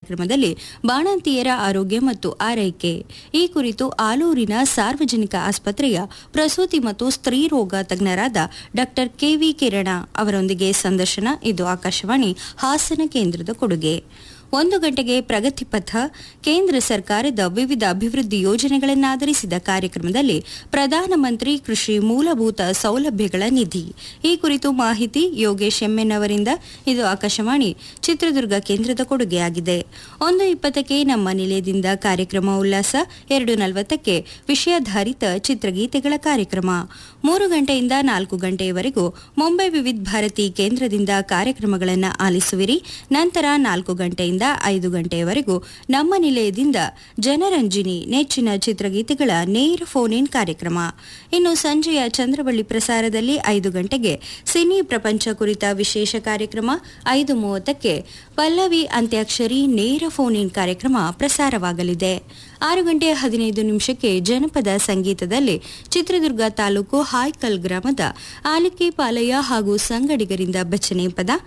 ಕಾರ್ಯಕ್ರಮದಲ್ಲಿ ಬಾಣಂತಿಯರ ಆರೋಗ್ಯ ಮತ್ತು ಆರೈಕೆ ಈ ಕುರಿತು ಆಲೂರಿನ ಸಾರ್ವಜನಿಕ ಆಸ್ಪತ್ರೆಯ ಪ್ರಸೂತಿ ಮತ್ತು ಸ್ತ್ರೀ ರೋಗ ತಜ್ಞರಾದ ಡಾಕ್ಟರ್ ಕೆವಿ ಕಿರಣ ಅವರೊಂದಿಗೆ ಸಂದರ್ಶನ ಇದು ಆಕಾಶವಾಣಿ ಹಾಸನ ಕೇಂದ್ರದ ಕೊಡುಗೆ ಒಂದು ಗಂಟೆಗೆ ಪ್ರಗತಿ ಪಥ ಕೇಂದ್ರ ಸರ್ಕಾರದ ವಿವಿಧ ಅಭಿವೃದ್ಧಿ ಯೋಜನೆಗಳನ್ನಾಧರಿಸಿದ ಕಾರ್ಯಕ್ರಮದಲ್ಲಿ ಪ್ರಧಾನಮಂತ್ರಿ ಕೃಷಿ ಮೂಲಭೂತ ಸೌಲಭ್ಯಗಳ ನಿಧಿ ಈ ಕುರಿತು ಮಾಹಿತಿ ಯೋಗೇಶ್ ಎಂಎನ್ ಅವರಿಂದ ಇದು ಆಕಾಶವಾಣಿ ಚಿತ್ರದುರ್ಗ ಕೇಂದ್ರದ ಕೊಡುಗೆಯಾಗಿದೆ ಒಂದು ಇಪ್ಪತ್ತಕ್ಕೆ ನಮ್ಮ ನಿಲಯದಿಂದ ಕಾರ್ಯಕ್ರಮ ಉಲ್ಲಾಸ ಎರಡು ನಲವತ್ತಕ್ಕೆ ವಿಷಯಾಧಾರಿತ ಚಿತ್ರಗೀತೆಗಳ ಕಾರ್ಯಕ್ರಮ ಮೂರು ಗಂಟೆಯಿಂದ ನಾಲ್ಕು ಗಂಟೆಯವರೆಗೂ ಮುಂಬೈ ವಿವಿಧ ಭಾರತಿ ಕೇಂದ್ರದಿಂದ ಕಾರ್ಯಕ್ರಮಗಳನ್ನು ಆಲಿಸುವಿರಿ ನಂತರ ನಾಲ್ಕು ಗಂಟೆಯಿಂದ ಐದು ಗಂಟೆಯವರೆಗೂ ನಮ್ಮ ನಿಲಯದಿಂದ ಜನರಂಜಿನಿ ನೆಚ್ಚಿನ ಚಿತ್ರಗೀತೆಗಳ ನೇರ ಫೋನ್ ಇನ್ ಕಾರ್ಯಕ್ರಮ ಇನ್ನು ಸಂಜೆಯ ಚಂದ್ರವಳ್ಳಿ ಪ್ರಸಾರದಲ್ಲಿ ಐದು ಗಂಟೆಗೆ ಸಿನಿ ಪ್ರಪಂಚ ಕುರಿತ ವಿಶೇಷ ಕಾರ್ಯಕ್ರಮ ಐದು ಮೂವತ್ತಕ್ಕೆ ಪಲ್ಲವಿ ಅಂತ್ಯಾಕ್ಷರಿ ನೇರ ಫೋನ್ ಇನ್ ಕಾರ್ಯಕ್ರಮ ಪ್ರಸಾರವಾಗಲಿದೆ ಆರು ಗಂಟೆ ಹದಿನೈದು ನಿಮಿಷಕ್ಕೆ ಜನಪದ ಸಂಗೀತದಲ್ಲಿ ಚಿತ್ರದುರ್ಗ ತಾಲೂಕು ಹಾಯ್ಕಲ್ ಗ್ರಾಮದ ಆಲಿಕೆ ಪಾಲಯ್ಯ ಹಾಗೂ ಸಂಗಡಿಗರಿಂದ ಭಜನೆ ಪದ